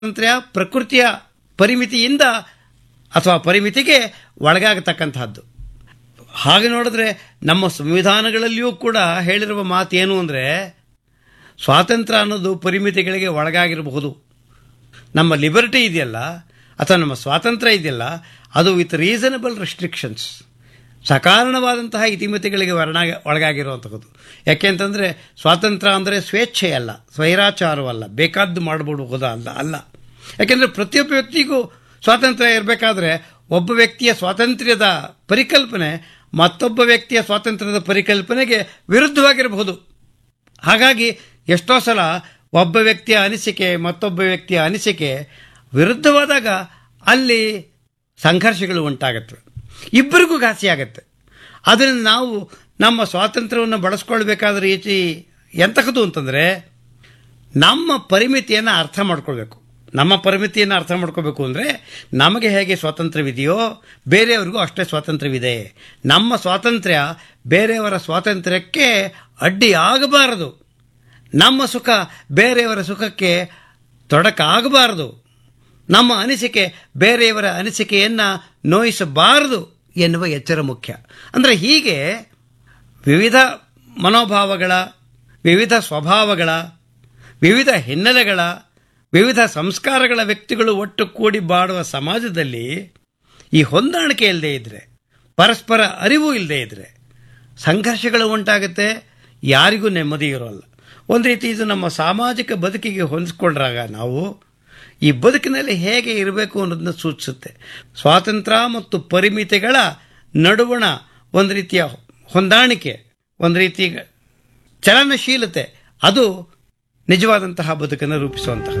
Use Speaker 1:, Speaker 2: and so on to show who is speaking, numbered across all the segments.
Speaker 1: ಸ್ವಾತಂತ್ರ್ಯ ಪ್ರಕೃತಿಯ ಪರಿಮಿತಿಯಿಂದ ಅಥವಾ ಪರಿಮಿತಿಗೆ ಒಳಗಾಗತಕ್ಕಂತಹದ್ದು ಹಾಗೆ ನೋಡಿದ್ರೆ ನಮ್ಮ ಸಂವಿಧಾನಗಳಲ್ಲಿಯೂ ಕೂಡ ಹೇಳಿರುವ ಮಾತು ಏನು ಅಂದರೆ ಸ್ವಾತಂತ್ರ್ಯ ಅನ್ನೋದು ಪರಿಮಿತಿಗಳಿಗೆ ಒಳಗಾಗಿರಬಹುದು ನಮ್ಮ ಲಿಬರ್ಟಿ ಇದೆಯಲ್ಲ ಅಥವಾ ನಮ್ಮ ಸ್ವಾತಂತ್ರ್ಯ ಇದೆಯಲ್ಲ ಅದು ವಿತ್ ರೀಸನಬಲ್ ರೆಸ್ಟ್ರಿಕ್ಷನ್ಸ್ ಸಕಾರಣವಾದಂತಹ ಇತಿಮಿತಿಗಳಿಗೆ ವರ್ಣಾಗ ಒಳಗಾಗಿರುವಂಥದ್ದು ಯಾಕೆಂತಂದರೆ ಸ್ವಾತಂತ್ರ್ಯ ಅಂದರೆ ಸ್ವೇಚ್ಛೆ ಅಲ್ಲ ಸ್ವೈರಾಚಾರವಲ್ಲ ಬೇಕಾದ್ದು ಮಾಡಬಹುದ ಅಲ್ಲ ಅಲ್ಲ ಯಾಕೆಂದರೆ ಪ್ರತಿಯೊಬ್ಬ ವ್ಯಕ್ತಿಗೂ ಸ್ವಾತಂತ್ರ್ಯ ಇರಬೇಕಾದ್ರೆ ಒಬ್ಬ ವ್ಯಕ್ತಿಯ ಸ್ವಾತಂತ್ರ್ಯದ ಪರಿಕಲ್ಪನೆ ಮತ್ತೊಬ್ಬ ವ್ಯಕ್ತಿಯ ಸ್ವಾತಂತ್ರ್ಯದ ಪರಿಕಲ್ಪನೆಗೆ ವಿರುದ್ಧವಾಗಿರಬಹುದು ಹಾಗಾಗಿ ಎಷ್ಟೋ ಸಲ ಒಬ್ಬ ವ್ಯಕ್ತಿಯ ಅನಿಸಿಕೆ ಮತ್ತೊಬ್ಬ ವ್ಯಕ್ತಿಯ ಅನಿಸಿಕೆ ವಿರುದ್ಧವಾದಾಗ ಅಲ್ಲಿ ಸಂಘರ್ಷಗಳು ಉಂಟಾಗುತ್ತವೆ ಇಬ್ಬರಿಗೂ ಘಾಸಿ ಆಗುತ್ತೆ ಅದರಿಂದ ನಾವು ನಮ್ಮ ಸ್ವಾತಂತ್ರ್ಯವನ್ನು ಬಳಸ್ಕೊಳ್ಬೇಕಾದ ರೀತಿ ಎಂತಹದ್ದು ಅಂತಂದರೆ ನಮ್ಮ ಪರಿಮಿತಿಯನ್ನು ಅರ್ಥ ಮಾಡ್ಕೊಳ್ಬೇಕು ನಮ್ಮ ಪರಿಮಿತಿಯನ್ನು ಅರ್ಥ ಮಾಡ್ಕೋಬೇಕು ಅಂದರೆ ನಮಗೆ ಹೇಗೆ ಸ್ವಾತಂತ್ರ್ಯವಿದೆಯೋ ಬೇರೆಯವ್ರಿಗೂ ಅಷ್ಟೇ ಸ್ವಾತಂತ್ರ್ಯವಿದೆ ನಮ್ಮ ಸ್ವಾತಂತ್ರ್ಯ ಬೇರೆಯವರ ಸ್ವಾತಂತ್ರ್ಯಕ್ಕೆ ಅಡ್ಡಿಯಾಗಬಾರದು ನಮ್ಮ ಸುಖ ಬೇರೆಯವರ ಸುಖಕ್ಕೆ ತೊಡಕಾಗಬಾರದು ನಮ್ಮ ಅನಿಸಿಕೆ ಬೇರೆಯವರ ಅನಿಸಿಕೆಯನ್ನು ನೋಯಿಸಬಾರದು ಎನ್ನುವ ಎಚ್ಚರ ಮುಖ್ಯ ಅಂದರೆ ಹೀಗೆ ವಿವಿಧ ಮನೋಭಾವಗಳ ವಿವಿಧ ಸ್ವಭಾವಗಳ ವಿವಿಧ ಹಿನ್ನೆಲೆಗಳ ವಿವಿಧ ಸಂಸ್ಕಾರಗಳ ವ್ಯಕ್ತಿಗಳು ಒಟ್ಟು ಕೂಡಿ ಬಾಡುವ ಸಮಾಜದಲ್ಲಿ ಈ ಹೊಂದಾಣಿಕೆ ಇಲ್ಲದೆ ಇದ್ದರೆ ಪರಸ್ಪರ ಅರಿವು ಇಲ್ಲದೆ ಇದ್ದರೆ ಸಂಘರ್ಷಗಳು ಉಂಟಾಗುತ್ತೆ ಯಾರಿಗೂ ನೆಮ್ಮದಿ ಇರೋಲ್ಲ ಒಂದು ರೀತಿ ಇದು ನಮ್ಮ ಸಾಮಾಜಿಕ ಬದುಕಿಗೆ ಹೊಂದಿಸ್ಕೊಂಡ್ರಾಗ ನಾವು ಈ ಬದುಕಿನಲ್ಲಿ ಹೇಗೆ ಇರಬೇಕು ಅನ್ನೋದನ್ನ ಸೂಚಿಸುತ್ತೆ ಸ್ವಾತಂತ್ರ್ಯ ಮತ್ತು ಪರಿಮಿತಿಗಳ ನಡುವಣ ಒಂದು ರೀತಿಯ ಹೊಂದಾಣಿಕೆ ಒಂದು ರೀತಿ ಚಲನಶೀಲತೆ ಅದು ನಿಜವಾದಂತಹ ಬದುಕನ್ನು ರೂಪಿಸುವಂತಹ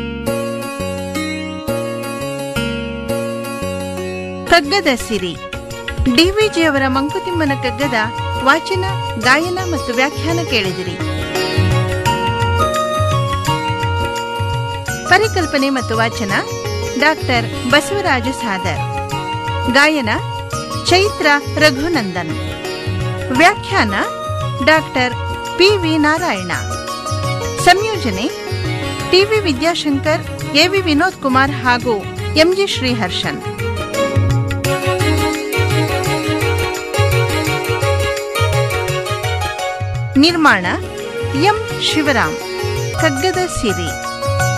Speaker 2: ಕಗ್ಗದ ಸಿರಿ ಡಿವಿಜಿಯವರ ಮಂಕುತಿಮ್ಮನ ಕಗ್ಗದ ವಾಚನ ಗಾಯನ ಮತ್ತು ವ್ಯಾಖ್ಯಾನ ಕೇಳಿದಿರಿ ಪರಿಕಲ್ಪನೆ ಮತ್ತು ವಾಚನ ಡಾಕ್ಟರ್ ಬಸವರಾಜ ಸಾದರ್ ಗಾಯನ ಚೈತ್ರ ರಘುನಂದನ್ ವ್ಯಾಖ್ಯಾನ ಡಾಕ್ಟರ್ ಪಿ ವಿ ನಾರಾಯಣ ಸಂಯೋಜನೆ ಟಿವಿ ವಿದ್ಯಾಶಂಕರ್ ಎವಿ ವಿನೋದ್ ಕುಮಾರ್ ಹಾಗೂ ಎಂಜಿ ಶ್ರೀಹರ್ಷನ್ ನಿರ್ಮಾಣ ಎಂ ಶಿವರಾಮ್ ಕಗ್ಗದ ಸಿರಿ